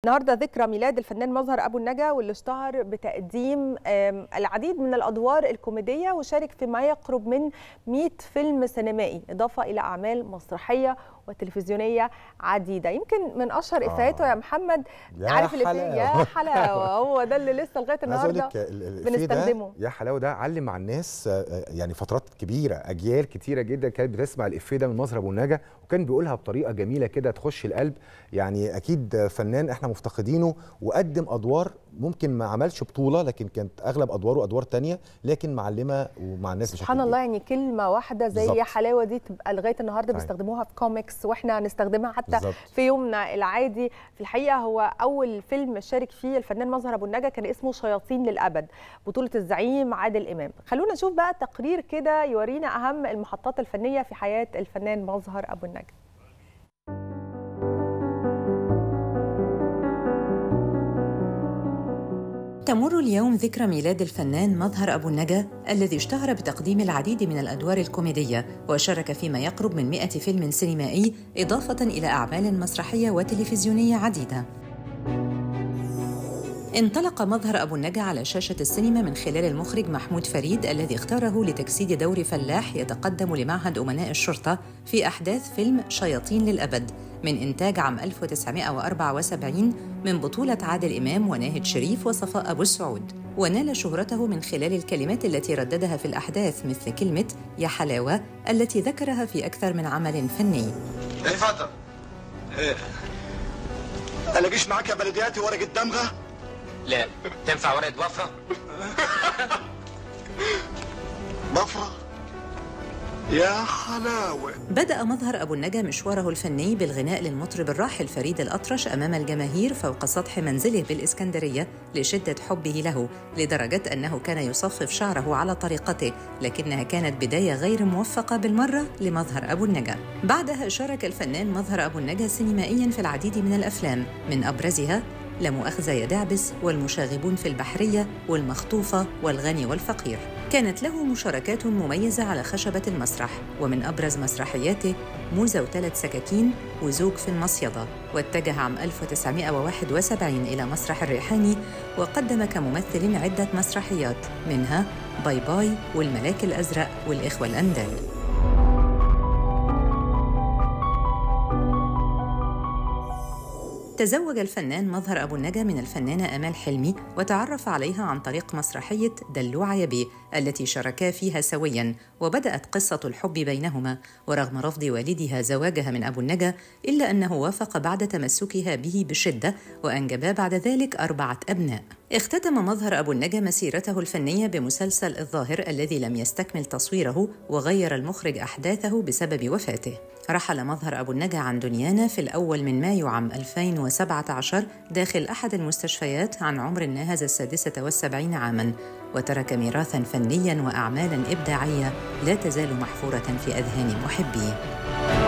النهارده ذكرى ميلاد الفنان مظهر ابو النجا واللي اشتهر بتقديم آم، العديد من الادوار الكوميديه وشارك في ما يقرب من 100 فيلم سينمائي اضافه الى اعمال مسرحيه وتلفزيونيه عديده يمكن من اشهر افيهاته يا محمد يا عارف الافيه حلاوة. يا حلاوه هو ده اللي لسه لغايه أنا عايز اقول النهارده لك ال- ال- الإفيه ده بنستخدمه. يا حلاوه ده علم مع الناس آه، آه، يعني فترات كبيره اجيال كتيره جدا كانت بتسمع الافيه ده من مظهر ابو النجا وكان بيقولها بطريقه جميله كده تخش القلب يعني اكيد فنان احنا مفتقدينه وقدم ادوار ممكن ما عملش بطوله لكن كانت اغلب ادواره ادوار تانية لكن معلمه ومع الناس بشكل سبحان كبير. الله يعني كلمه واحده زي بالظبط. يا حلاوه دي تبقى لغايه النهارده صحيح. بيستخدموها في كوميكس واحنا هنستخدمها حتى بالظبط. في يومنا العادي في الحقيقه هو اول فيلم شارك فيه الفنان مظهر ابو النجا كان اسمه شياطين للابد بطوله الزعيم عادل امام خلونا نشوف بقى تقرير كده يورينا اهم المحطات الفنيه في حياه الفنان مظهر ابو النجا تمر اليوم ذكرى ميلاد الفنان مظهر أبو النجا الذي اشتهر بتقديم العديد من الأدوار الكوميدية وشارك فيما يقرب من 100 فيلم سينمائي إضافة إلى أعمال مسرحية وتلفزيونية عديدة انطلق مظهر أبو النجا على شاشة السينما من خلال المخرج محمود فريد الذي اختاره لتجسيد دور فلاح يتقدم لمعهد أمناء الشرطة في أحداث فيلم شياطين للأبد من إنتاج عام 1974 من بطولة عادل إمام وناهد شريف وصفاء أبو السعود ونال شهرته من خلال الكلمات التي رددها في الأحداث مثل كلمة يا حلاوة التي ذكرها في أكثر من عمل فني اتفضل ايه الاقيش معاك يا بلدياتي ورقه دمغه لا تنفع ورقة وفرة؟ ضفره يا حلاوه بدأ مظهر أبو النجا مشواره الفني بالغناء للمطرب الراحل فريد الأطرش أمام الجماهير فوق سطح منزله بالإسكندرية لشدة حبه له لدرجة أنه كان يصفف شعره على طريقته لكنها كانت بداية غير موفقة بالمرة لمظهر أبو النجا بعدها شارك الفنان مظهر أبو النجا سينمائيا في العديد من الأفلام من أبرزها لا مؤاخذة يا دعبس والمشاغبون في البحرية والمخطوفة والغني والفقير كانت له مشاركات مميزة على خشبة المسرح ومن أبرز مسرحياته موزة وثلاث سكاكين وزوج في المصيدة واتجه عام 1971 إلى مسرح الريحاني وقدم كممثل عدة مسرحيات منها باي باي والملاك الأزرق والإخوة الأندال تزوج الفنان مظهر أبو النجا من الفنانة أمال حلمي وتعرف عليها عن طريق مسرحية دلوعة يا بيه التي شاركا فيها سويا وبدأت قصة الحب بينهما ورغم رفض والدها زواجها من أبو النجا إلا أنه وافق بعد تمسكها به بشدة وأنجبا بعد ذلك أربعة أبناء اختتم مظهر أبو النجا مسيرته الفنية بمسلسل الظاهر الذي لم يستكمل تصويره وغير المخرج أحداثه بسبب وفاته رحل مظهر أبو النجا عن دنيانا في الأول من مايو عام 2017 داخل أحد المستشفيات عن عمر ناهز السادسة والسبعين عاماً وترك ميراثاً فنياً وأعمالاً إبداعية لا تزال محفورة في أذهان محبيه